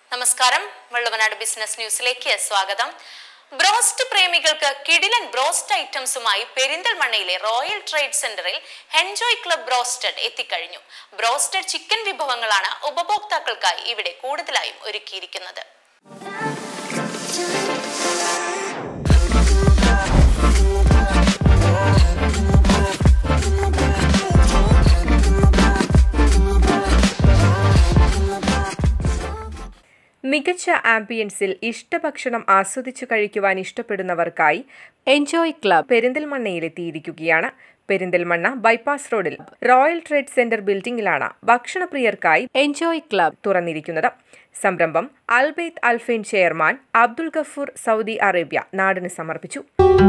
നമസ്കാരം വള്ളുവനാട് ബിസിനസ് ന്യൂസിലേക്ക് സ്വാഗതം ബ്രോസ്റ്റ് പ്രേമികൾക്ക് കിടിലൻ ബ്രോസ്റ്റ് ഐറ്റംസുമായി പെരിന്തൽമണ്ണയിലെ റോയൽ ട്രേഡ് സെന്ററിൽ എൻജോയ് ക്ലബ് ബ്രോസ്റ്റഡ് എത്തിക്കഴിഞ്ഞു ബ്രോസ്റ്റഡ് ചിക്കൻ വിഭവങ്ങളാണ് ഉപഭോക്താക്കൾക്കായി ഇവിടെ കൂടുതലായും ഒരുക്കിയിരിക്കുന്നത് മികച്ച ആംബിയൻസിൽ ഇഷ്ടഭക്ഷണം ആസ്വദിച്ചു കഴിക്കുവാൻ ഇഷ്ടപ്പെടുന്നവർക്കായി എൻജോയ് ക്ലബ് പെരിന്തൽമണ്ണയിലെത്തിയിരിക്കുകയാണ് പെരിന്തൽമണ്ണ ബൈപ്പാസ് റോഡിൽ റോയൽ ട്രേഡ് സെന്റർ ബിൽഡിംഗിലാണ് ഭക്ഷണപ്രിയർക്കായി എൻജോയ് ക്ലബ് തുറന്നിരിക്കുന്നത് സംരംഭം അൽബെയ്ത്ത് അൽഫൈൻ chairman Abdul Gafoor Saudi Arabia നാടിന് സമർപ്പിച്ചു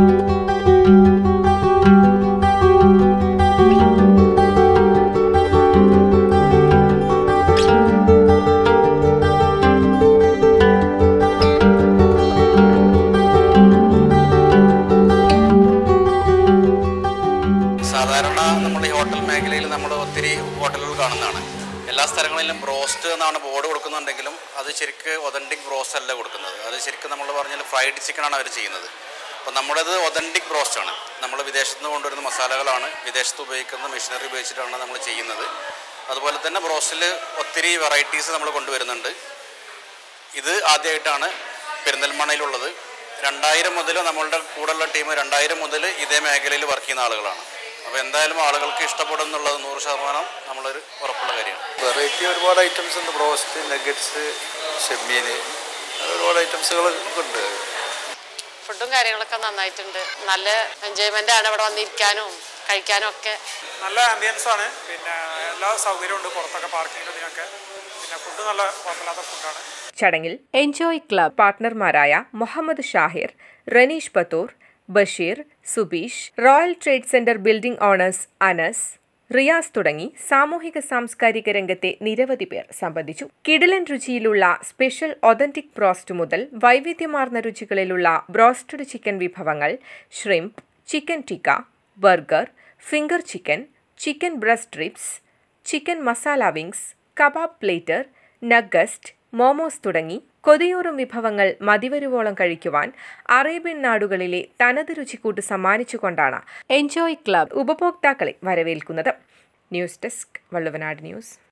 സാധാരണ നമ്മൾ ഈ ഹോട്ടൽ മേഖലയിൽ നമ്മൾ ഒത്തിരി ഹോട്ടലുകൾ കാണുന്നതാണ് എല്ലാ സ്ഥലങ്ങളിലും ബ്രോസ്റ്റ് എന്നാണ് ബോർഡ് കൊടുക്കുന്നുണ്ടെങ്കിലും അത് ശരിക്ക് ഒതൻറ്റിക് ബ്രോസ്റ്റ് അല്ല കൊടുക്കുന്നത് അത് ശരിക്കും നമ്മൾ പറഞ്ഞാൽ ഫ്രൈഡ് ചിക്കനാണ് അവർ ചെയ്യുന്നത് അപ്പോൾ നമ്മുടേത് ഒതൻറ്റിക് ബ്രോസ്റ്റ് ആണ് നമ്മൾ വിദേശത്ത് നിന്ന് കൊണ്ടുവരുന്ന മസാലകളാണ് വിദേശത്ത് ഉപയോഗിക്കുന്ന മെഷീനറി ഉപയോഗിച്ചിട്ടാണ് നമ്മൾ ചെയ്യുന്നത് അതുപോലെ തന്നെ ബ്രോസ്റ്റിൽ ഒത്തിരി വെറൈറ്റീസ് നമ്മൾ കൊണ്ടുവരുന്നുണ്ട് ഇത് ആദ്യമായിട്ടാണ് പെരിന്തൽമണ്ണയിലുള്ളത് രണ്ടായിരം മുതൽ നമ്മളുടെ കൂടെയുള്ള ടീം രണ്ടായിരം മുതൽ ഇതേ മേഖലയിൽ വർക്ക് ചെയ്യുന്ന ആളുകളാണ് അപ്പോൾ എന്തായാലും ആളുകൾക്ക് ഇഷ്ടപ്പെടും എന്നുള്ളത് നൂറ് ശതമാനം നമ്മളൊരു ഉറപ്പുള്ള കാര്യമാണ് വെറൈറ്റി ഒരുപാട് ഐറ്റംസ് ഉണ്ട് ബ്രോസ്റ്റ് നഗറ്റ്സ് ചെമ്മീൻ ഒരുപാട് ഐറ്റംസുകൾ ഉണ്ട് ഫുഡും കാര്യങ്ങളൊക്കെ നന്നായിട്ടുണ്ട് നല്ല എൻജോയ്മെന്റ് ആണ് ഇവിടെ വന്നിരിക്കാനും കഴിക്കാനും ഒക്കെ നല്ല ആംബിയൻസ് ആണ് പിന്നെ എല്ലാ സൗകര്യവും ഉണ്ട് പുറത്തൊക്കെ പാർക്കിങ്ങിനും ഇതിനൊക്കെ പിന്നെ ഫുഡ് നല്ല കുഴപ്പമില്ലാത്ത ഫുഡാണ് ചടങ്ങിൽ എൻജോയ് ക്ലബ് പാർട്ട്ണർമാരായ Muhammad Shahir Ranish Pathur Basheer Subeesh royal trade center building owners Anas Riyas തുടങ്ങി സാമൂഹിക സാംസ്കാരിക രംഗത്തെ നിരവധി പേർ സംബന്ധിച്ചു കിടിലൻ രുചിയിലുള്ള സ്പെഷ്യൽ ഒതന്റിക് ബ്രോസ്റ്റ് മുതൽ വൈവിധ്യമാർന്ന രുചികളിലുള്ള ബ്രോസ്റ്റഡ് ചിക്കൻ വിഭവങ്ങൾ shrimp chicken tikka burger finger chicken chicken breast ribs chicken masala wings kebab platter nuggets momos തുടങ്ങി കൊതിയൂറും വിഭവങ്ങൾ മതിവരുവോളം കഴിക്കുവാൻ അറേബ്യൻ നാടുകളിലെ തനത് രുചിക്കൂട്ട് സമ്മാനിച്ചുകൊണ്ടാണ് എൻജോയ് ക്ലബ് ഉപഭോക്താക്കളെ വരവേൽക്കുന്നത് ന്യൂസ് ഡെസ്ക് വള്ളുവനാട് ന്യൂസ്